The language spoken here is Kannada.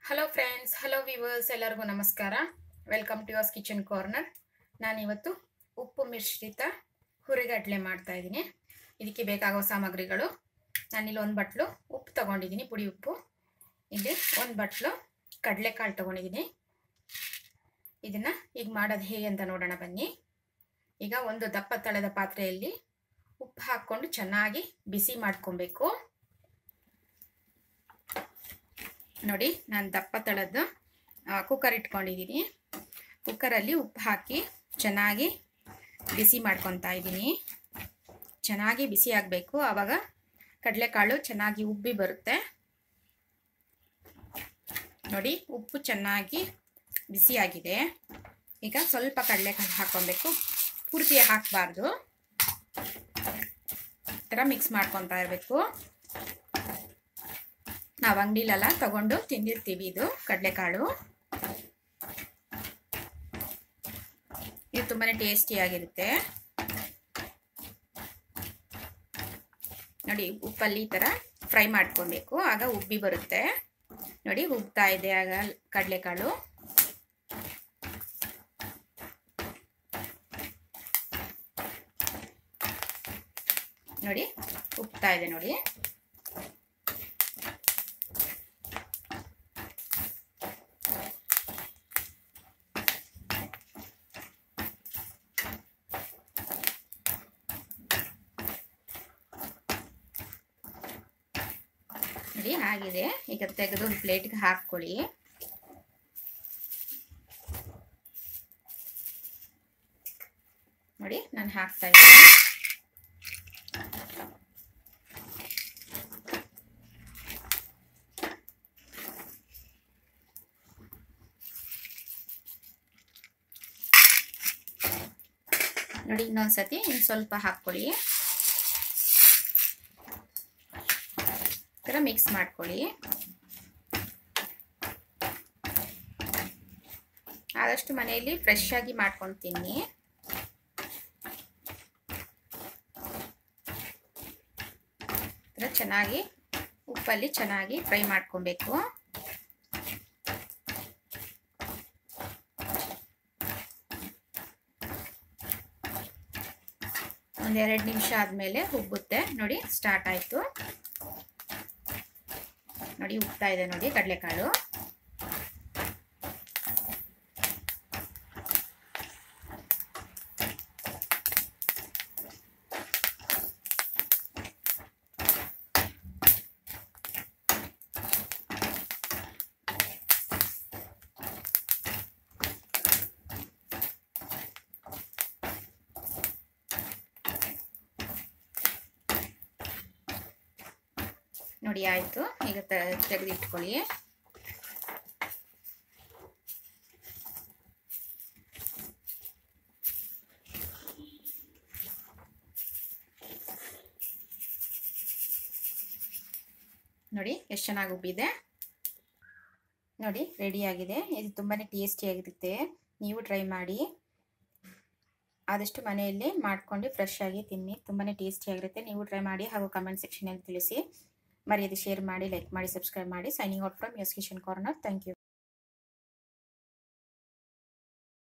ಹಲೋ ಫ್ರೆಂಡ್ಸ್ ಹಲೋ ವಿವರ್ಸ್ ಎಲ್ಲರಿಗೂ ನಮಸ್ಕಾರ welcome to yours kitchen corner ನಾನಿವತ್ತು ಉಪ್ಪು ಮಿಶ್ರಿತ ಹುರಿಗಡ್ಲೆ ಮಾಡ್ತಾ ಇದ್ದೀನಿ ಇದಕ್ಕೆ ಬೇಕಾಗುವ ಸಾಮಗ್ರಿಗಳು ನಾನಿಲ್ಲಿ ಒಂದು ಬಟ್ಲು ಉಪ್ಪು ತಗೊಂಡಿದ್ದೀನಿ ಪುಡಿ ಉಪ್ಪು ಇಲ್ಲಿ ಒಂದು ಬಟ್ಲು ಕಡಲೆಕಾಳು ತಗೊಂಡಿದ್ದೀನಿ ಇದನ್ನು ಈಗ ಮಾಡೋದು ಹೇಗೆ ಅಂತ ನೋಡೋಣ ಬನ್ನಿ ಈಗ ಒಂದು ದಪ್ಪ ತಳದ ಪಾತ್ರೆಯಲ್ಲಿ ಉಪ್ಪು ಹಾಕ್ಕೊಂಡು ಚೆನ್ನಾಗಿ ಬಿಸಿ ಮಾಡ್ಕೊಬೇಕು ನೋಡಿ ನಾನು ದಪ್ಪ ತಳದ್ದು ಕುಕ್ಕರ್ ಇಟ್ಕೊಂಡಿದ್ದೀನಿ ಕುಕ್ಕರಲ್ಲಿ ಉಪ್ಪು ಹಾಕಿ ಚೆನ್ನಾಗಿ ಬಿಸಿ ಮಾಡ್ಕೊತಾ ಇದ್ದೀನಿ ಚೆನ್ನಾಗಿ ಬಿಸಿ ಆಗಬೇಕು ಆವಾಗ ಕಡಲೆಕಾಳು ಚೆನ್ನಾಗಿ ಉಬ್ಬಿ ಬರುತ್ತೆ ನೋಡಿ ಉಪ್ಪು ಚೆನ್ನಾಗಿ ಬಿಸಿಯಾಗಿದೆ ಈಗ ಸ್ವಲ್ಪ ಕಡಲೆಕಾಳು ಹಾಕ್ಕೊಬೇಕು ಪೂರ್ತಿ ಹಾಕಬಾರ್ದು ಥರ ಮಿಕ್ಸ್ ಮಾಡ್ಕೊತಾ ಇರಬೇಕು ನಾವು ಅಂಗಡಿಲೆಲ್ಲ ತಗೊಂಡು ತಿಂದಿರ್ತೀವಿ ಇದು ಕಡಲೆಕಾಳು ಇದು ತುಂಬಾ ಟೇಸ್ಟಿಯಾಗಿರುತ್ತೆ ನೋಡಿ ಉಪ್ಪಲ್ಲಿ ಈ ಥರ ಫ್ರೈ ಮಾಡ್ಕೊಬೇಕು ಆಗ ಉಬ್ಬಿ ಬರುತ್ತೆ ನೋಡಿ ಉಬ್ತಾ ಇದೆ ಆಗ ಕಡಲೆಕಾಳು ನೋಡಿ ಉಬ್ತಾ ಇದೆ ನೋಡಿ ನೋಡಿ ಆಗಿದೆ ಈಗ ತೆಗೆದು ಒಂದು ಪ್ಲೇಟ್ಗೆ ಹಾಕ್ಕೊಳ್ಳಿ ನೋಡಿ ನಾನು ಹಾಕ್ತಾ ಇದ್ದೀನಿ ನೋಡಿ ಇನ್ನೊಂದ್ಸತಿ ಇನ್ನು ಸ್ವಲ್ಪ ಹಾಕ್ಕೊಳ್ಳಿ ಥರ ಮಿಕ್ಸ್ ಮಾಡ್ಕೊಳ್ಳಿ ಆದಷ್ಟು ಮನೆಯಲ್ಲಿ ಫ್ರೆಶ್ ಆಗಿ ಮಾಡ್ಕೊಂಡು ತಿನ್ನಿ ಥರ ಚೆನ್ನಾಗಿ ಉಪ್ಪಲ್ಲಿ ಚೆನ್ನಾಗಿ ಫ್ರೈ ಮಾಡ್ಕೊಬೇಕು ಒಂದೆರಡು ನಿಮಿಷ ಆದಮೇಲೆ ಉಬ್ಬುತ್ತೆ ನೋಡಿ ಸ್ಟಾರ್ಟ್ ಆಯಿತು ನೋಡಿ ಉಗ್ತಾ ಇದೆ ನೋಡಿ ಕಡಲೆಕಾಳು ನೋಡಿ ಆಯಿತು ಈಗ ತೆಗೆದಿಟ್ಕೊಳ್ಳಿ ನೋಡಿ ಎಷ್ಟು ಚೆನ್ನಾಗಿ ಉಬ್ಬಿದೆ ನೋಡಿ ರೆಡಿಯಾಗಿದೆ ಇದು ತುಂಬಾ ಟೇಸ್ಟಿಯಾಗಿರುತ್ತೆ ನೀವು ಟ್ರೈ ಮಾಡಿ ಆದಷ್ಟು ಮನೆಯಲ್ಲಿ ಮಾಡ್ಕೊಂಡು ಫ್ರೆಶ್ ಆಗಿ ತಿನ್ನಿ ತುಂಬಾ ಟೇಸ್ಟಿಯಾಗಿರುತ್ತೆ ನೀವು ಟ್ರೈ ಮಾಡಿ ಹಾಗೂ ಕಮೆಂಟ್ ಸೆಕ್ಷನಲ್ಲಿ ತಿಳಿಸಿ ಮರ್ಯಾದೆ ಶೇರ್ ಮಾಡಿ ಲೈಕ್ ಮಾಡಿ ಸಬ್ಸ್ಕ್ರೈಬ್ ಮಾಡಿ ಸೈನಿಂಗ್ ಔಟ್ ಫ್ರಮ್ ಯಸ್ ಕಿಶನ್ ಕಾರ್ನರ್ ಥ್ಯಾಂಕ್ ಯು